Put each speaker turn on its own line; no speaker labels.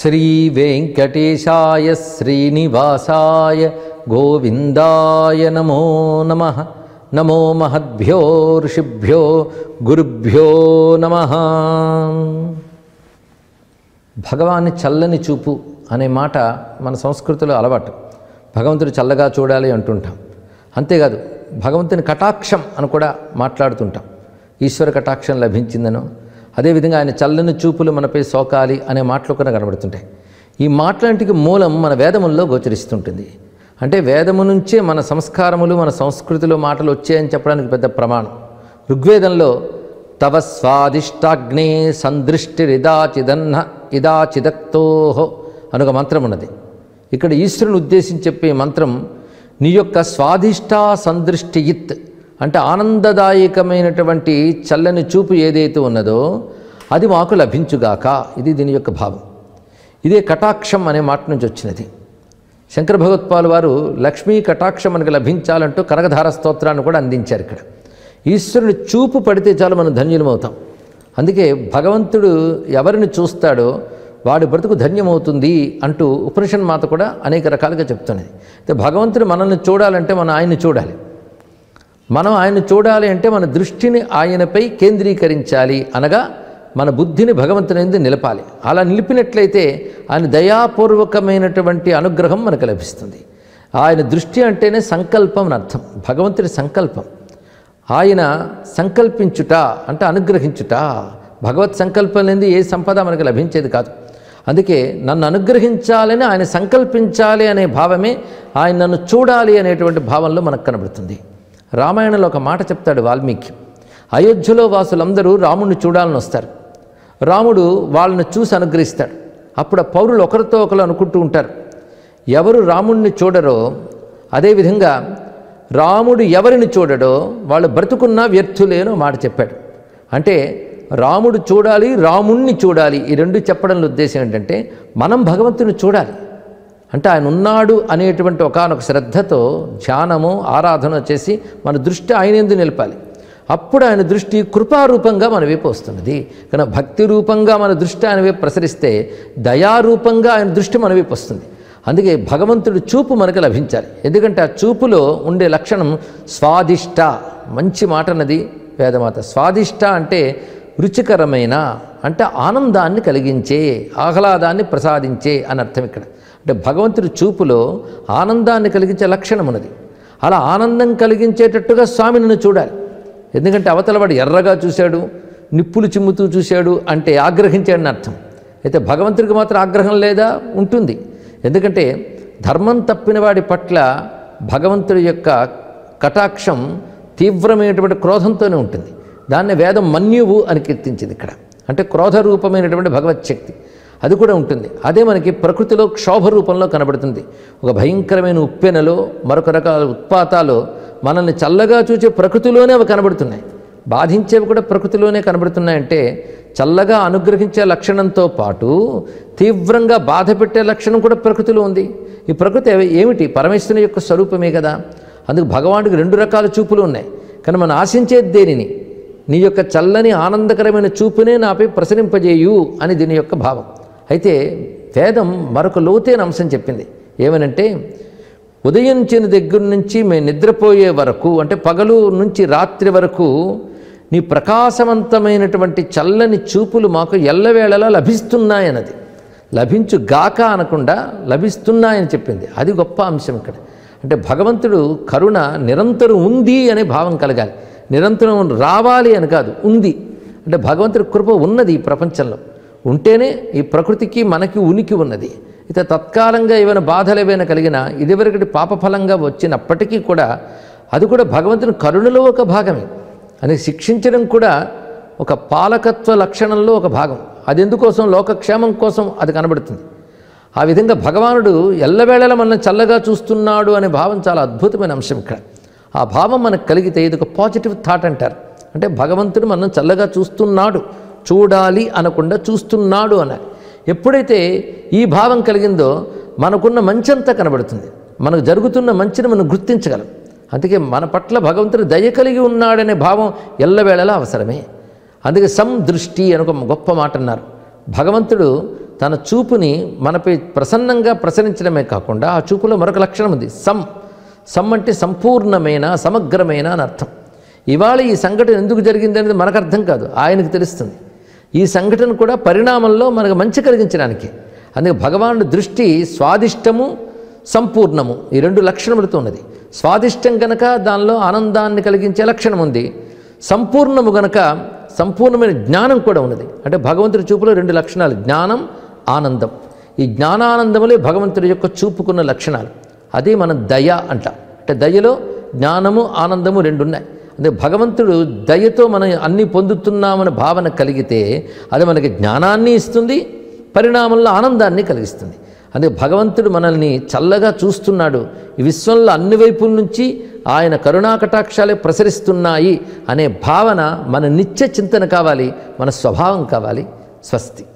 శ్రీవేంకటేశాయ శ్రీనివాసాయ గోవిందాయ నమో నమ నమో మహద్భ్యో ఋషిభ్యో గురుభ్యో నమ భగవాన్ని చల్లని చూపు అనే మాట మన సంస్కృతిలో అలవాటు భగవంతుడు చల్లగా చూడాలి అంటుంటాం అంతేకాదు భగవంతుని కటాక్షం అని కూడా మాట్లాడుతుంటాం ఈశ్వర కటాక్షం లభించిందనో అదేవిధంగా ఆయన చల్లని చూపులు మనపై సోకాలి అనే మాటలు కూడా కనబడుతుంటాయి ఈ మాటలంటికి మూలం మన వేదముల్లో గోచరిస్తుంటుంది అంటే వేదము నుంచే మన సంస్కారములు మన సంస్కృతిలో మాటలు వచ్చాయని చెప్పడానికి పెద్ద ప్రమాణం ఋగ్వేదంలో తవ స్వాదిష్టాగ్నే సందృష్టిరిదాచిదన్న ఇదాచిదక్తోహో అనొక మంత్రం ఉన్నది ఇక్కడ ఈశ్వరుని ఉద్దేశించి చెప్పే మంత్రం నీ యొక్క స్వాదిష్టా సందృష్టియిత్ అంటే ఆనందదాయకమైనటువంటి చల్లని చూపు ఏదైతే ఉన్నదో అది మాకు లభించుగాక ఇది దీని యొక్క భావం ఇదే కటాక్షం అనే మాట నుంచి వచ్చినది శంకర భగవత్పాల్ వారు లక్ష్మీ కటాక్షం మనకు లభించాలంటూ కనకధార స్తోత్రాన్ని కూడా అందించారు ఇక్కడ ఈశ్వరుని చూపు పడితే చాలు మనం ధన్యులమవుతాం అందుకే భగవంతుడు ఎవరిని చూస్తాడో వాడి బ్రతుకు ధన్యమవుతుంది అంటూ ఉపనిషన్ మాత కూడా అనేక రకాలుగా చెప్తున్నది అయితే భగవంతుడు మనల్ని చూడాలంటే మనం ఆయన్ని చూడాలి మనం ఆయన చూడాలి అంటే మన దృష్టిని ఆయనపై కేంద్రీకరించాలి అనగా మన బుద్ధిని భగవంతుని ఎందు నిలపాలి అలా నిలిపినట్లయితే ఆయన దయాపూర్వకమైనటువంటి అనుగ్రహం మనకు లభిస్తుంది ఆయన దృష్టి అంటేనే సంకల్పం అని అర్థం భగవంతుడి సంకల్పం ఆయన సంకల్పించుట అంటే అనుగ్రహించుట భగవత్ సంకల్పం లేని ఏ సంపద మనకు లభించేది కాదు అందుకే నన్ను అనుగ్రహించాలని ఆయన సంకల్పించాలి అనే భావమే ఆయన నన్ను చూడాలి అనేటువంటి భావంలో మనకు కనబడుతుంది రామాయణంలో ఒక మాట చెప్తాడు వాల్మీకి అయోధ్యలో వాసులందరూ రాముడిని చూడాలని వస్తారు రాముడు వాళ్ళని చూసి అనుగ్రహిస్తాడు అప్పుడు ఆ పౌరులు ఒకరితో ఒకరు అనుకుంటూ ఉంటారు ఎవరు రాముడిని చూడరో అదేవిధంగా రాముడు ఎవరిని చూడడో వాళ్ళు బ్రతుకున్నా వ్యర్థులేనో మాట చెప్పాడు అంటే రాముడు చూడాలి రాముణ్ణి చూడాలి ఈ రెండు చెప్పడంలో ఉద్దేశం ఏంటంటే మనం భగవంతుని చూడాలి అంటే ఆయన ఉన్నాడు అనేటువంటి ఒకనొక శ్రద్ధతో ధ్యానము ఆరాధన చేసి మన దృష్టి ఆయన ఎందు నిలపాలి అప్పుడు ఆయన దృష్టి కృపారూపంగా మన వైపు వస్తున్నది కానీ భక్తి రూపంగా మన దృష్టి ఆయన వైపు ప్రసరిస్తే దయారూపంగా ఆయన దృష్టి మన వైపు వస్తుంది అందుకే భగవంతుడి చూపు మనకు లభించాలి ఎందుకంటే ఆ చూపులో ఉండే లక్షణం స్వాదిష్ట మంచి మాట అన్నది వేదమాత స్వాదిష్ట అంటే రుచికరమైన అంటే ఆనందాన్ని కలిగించే ఆహ్లాదాన్ని ప్రసాదించే అని అర్థం ఇక్కడ అంటే భగవంతుడి చూపులో ఆనందాన్ని కలిగించే లక్షణం ఉన్నది అలా ఆనందం కలిగించేటట్టుగా స్వామిని చూడాలి ఎందుకంటే అవతల వాడు ఎర్రగా చూశాడు నిప్పులు చిమ్ముతూ చూశాడు అంటే ఆగ్రహించాడని అర్థం అయితే భగవంతుడికి మాత్రం ఆగ్రహం లేదా ఉంటుంది ఎందుకంటే ధర్మం తప్పిన వాడి పట్ల భగవంతుడి యొక్క కటాక్షం తీవ్రమైనటువంటి క్రోధంతోనే ఉంటుంది దాన్ని వేదం మన్యువు అని కీర్తించింది ఇక్కడ అంటే క్రోధ రూపమైనటువంటి భగవత్ శక్తి అది కూడా ఉంటుంది అదే మనకి ప్రకృతిలో క్షోభ రూపంలో కనబడుతుంది ఒక భయంకరమైన ఉప్పెనలో మరొక రకాల ఉత్పాతాలు మనల్ని చల్లగా చూచే ప్రకృతిలోనే అవి కనబడుతున్నాయి బాధించేవి కూడా ప్రకృతిలోనే కనబడుతున్నాయంటే చల్లగా అనుగ్రహించే లక్షణంతో పాటు తీవ్రంగా బాధ పెట్టే లక్షణం కూడా ప్రకృతిలో ఉంది ఈ ప్రకృతి ఏమిటి పరమేశ్వరుని యొక్క స్వరూపమే కదా అందుకు భగవానుడికి రెండు రకాల చూపులు ఉన్నాయి కానీ మనం ఆశించేది దేనిని నీ యొక్క చల్లని ఆనందకరమైన చూపునే నాపై ప్రసరింపజేయు అని దీని యొక్క భావం అయితే వేదం మరొక లోతైన అంశం చెప్పింది ఏమనంటే ఉదయించిన దగ్గర నుంచి మేము నిద్రపోయే వరకు అంటే పగలు నుంచి రాత్రి వరకు నీ ప్రకాశవంతమైనటువంటి చల్లని చూపులు మాకు ఎల్లవేళలా లభిస్తున్నాయన్నది లభించు గాక అనకుండా లభిస్తున్నాయని చెప్పింది అది గొప్ప అంశం ఇక్కడ అంటే భగవంతుడు కరుణ నిరంతరం ఉంది అనే భావం కలగాలి నిరంతరం రావాలి అని కాదు ఉంది అంటే భగవంతుడి కృప ఉన్నది ఈ ప్రపంచంలో ఉంటేనే ఈ ప్రకృతికి మనకి ఉనికి ఉన్నది అయితే తత్కాలంగా ఏమైనా బాధలు ఏవైనా కలిగినా ఇదివరకటి పాపఫలంగా వచ్చినప్పటికీ కూడా అది కూడా భగవంతుని కరుణలో ఒక భాగమే అది శిక్షించడం కూడా ఒక పాలకత్వ లక్షణంలో ఒక భాగం అది ఎందుకోసం లోకక్షేమం కోసం అది కనబడుతుంది ఆ విధంగా భగవానుడు ఎల్లవేళలా మనల్ని చల్లగా చూస్తున్నాడు అనే భావం చాలా అద్భుతమైన అంశం ఇక్కడ ఆ భావం మనకు కలిగితే ఇది ఒక పాజిటివ్ థాట్ అంటారు అంటే భగవంతుడు మనం చల్లగా చూస్తున్నాడు చూడాలి అనకుండా చూస్తున్నాడు అనాలి ఎప్పుడైతే ఈ భావం కలిగిందో మనకున్న మంచంతా కనబడుతుంది మనకు జరుగుతున్న మంచిని మనం గుర్తించగలం అందుకే మన పట్ల భగవంతుడు దయ కలిగి ఉన్నాడనే భావం ఎల్లవేళలా అవసరమే అందుకే సందృష్టి అని ఒక గొప్ప మాట అన్నారు భగవంతుడు తన చూపుని మనపై ప్రసన్నంగా ప్రసరించడమే కాకుండా ఆ చూపులో మరొక లక్షణం ఉంది సం సం అంటే సంపూర్ణమైన సమగ్రమైన అని అర్థం ఇవాళ ఈ సంఘటన ఎందుకు జరిగింది అనేది మనకు అర్థం కాదు ఆయనకు తెలుస్తుంది ఈ సంఘటన కూడా పరిణామంలో మనకు మంచి కలిగించడానికి అందుకే భగవానుడి దృష్టి స్వాదిష్టము సంపూర్ణము ఈ రెండు లక్షణములతో ఉన్నది స్వాదిష్టం గనక దానిలో ఆనందాన్ని కలిగించే లక్షణం ఉంది సంపూర్ణము గనక సంపూర్ణమైన జ్ఞానం కూడా ఉన్నది అంటే భగవంతుడి చూపులో రెండు లక్షణాలు జ్ఞానం ఆనందం ఈ జ్ఞానానందములే భగవంతుడి యొక్క చూపుకున్న లక్షణాలు అదే మనం దయ అంట అంటే దయలో జ్ఞానము ఆనందము రెండు ఉన్నాయి అంటే భగవంతుడు దయతో మనం అన్నీ పొందుతున్నామని భావన కలిగితే అది మనకి జ్ఞానాన్ని ఇస్తుంది పరిణామంలో ఆనందాన్ని కలిగిస్తుంది అందుకే భగవంతుడు మనల్ని చల్లగా చూస్తున్నాడు ఈ విశ్వంలో అన్ని వైపుల నుంచి ఆయన కరుణాకటాక్షాలే ప్రసరిస్తున్నాయి అనే భావన మన నిత్య చింతన కావాలి మన స్వభావం కావాలి స్వస్తి